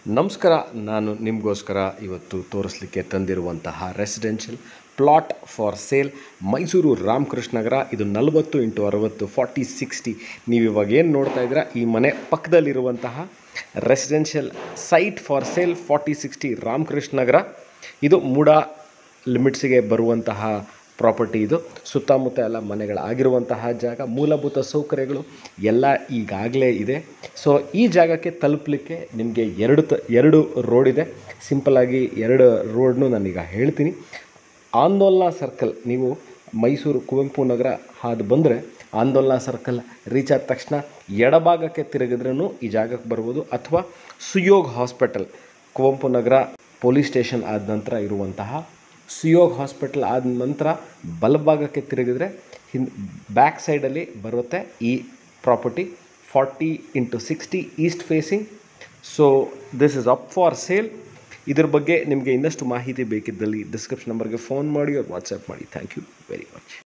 ನಮಸ್ಕಾರ ನಾನು ನಿಮಗೋಸ್ಕರ ಇವತ್ತು ತೋರಿಸ್ಲಿಕ್ಕೆ ತಂದಿರುವಂತಹ residential plot for sale Mysuru Ramakrishna Nagar ಇದು ನಲವತ್ತು ಇಂಟು ಅರವತ್ತು ಫಾರ್ಟಿ ಸಿಕ್ಸ್ಟಿ ನೀವು ಇವಾಗ ಏನು ನೋಡ್ತಾ ಇದ್ದೀರಾ ಈ ಮನೆ ಪಕ್ಕದಲ್ಲಿರುವಂತಹ residential site for sale forty sixty Ramakrishna Nagar ಇದು ಮೂಡ ಲಿಮಿಟ್ಸಿಗೆ ಬರುವಂತಹ ಪ್ರಾಪರ್ಟಿ ಇದು ಸುತ್ತಮುತ್ತ ಎಲ್ಲ ಮನೆಗಳಾಗಿರುವಂತಹ ಜಾಗ ಮೂಲಭೂತ ಸೌಕರ್ಯಗಳು ಎಲ್ಲ ಈಗಾಗಲೇ ಇದೆ ಸೊ ಈ ಜಾಗಕ್ಕೆ ತಲುಪಲಿಕ್ಕೆ ನಿಮಗೆ ಎರಡು ತ ಎರಡು ರೋಡ್ ಇದೆ ಸಿಂಪಲ್ಲಾಗಿ ಎರಡು ರೋಡ್ನು ನಾನೀಗ ಹೇಳ್ತೀನಿ ಆಂದೋಲನ ಸರ್ಕಲ್ ನೀವು ಮೈಸೂರು ಕುವೆಂಪು ನಗರ ಹಾದು ಬಂದರೆ ಆಂದೋಲನ ಸರ್ಕಲ್ ರೀಚ್ ಆದ ತಕ್ಷಣ ಎಡಭಾಗಕ್ಕೆ ತಿರುಗಿದ್ರೂ ಈ ಜಾಗಕ್ಕೆ ಬರ್ಬೋದು ಅಥವಾ Suyog hospital Kuvempu Nagar police station ಆದ ನಂತರ ಇರುವಂತಹ ಸುಯೋಗ್ ಹಾಸ್ಪಿಟಲ್ ಆದ ನಂತರ ಬಲಭಾಗಕ್ಕೆ ತಿರುಗಿದ್ರೆ ಹಿನ್ ಬ್ಯಾಕ್ ಸೈಡಲ್ಲಿ ಬರುತ್ತೆ ಈ property forty into sixty east facing so this is up for sale ಇದ್ರ ಬಗ್ಗೆ ನಿಮಗೆ ಇನ್ನಷ್ಟು ಮಾಹಿತಿ ಬೇಕಿದ್ದಲ್ಲಿ ಡಿಸ್ಕ್ರಿಪ್ಷನ್ ನಂಬರ್ಗೆ ಫೋನ್ ಮಾಡಿ ಅವ್ರು ವಾಟ್ಸಪ್ ಮಾಡಿ ಥ್ಯಾಂಕ್ ಯು ವೆರಿ ಮಚ್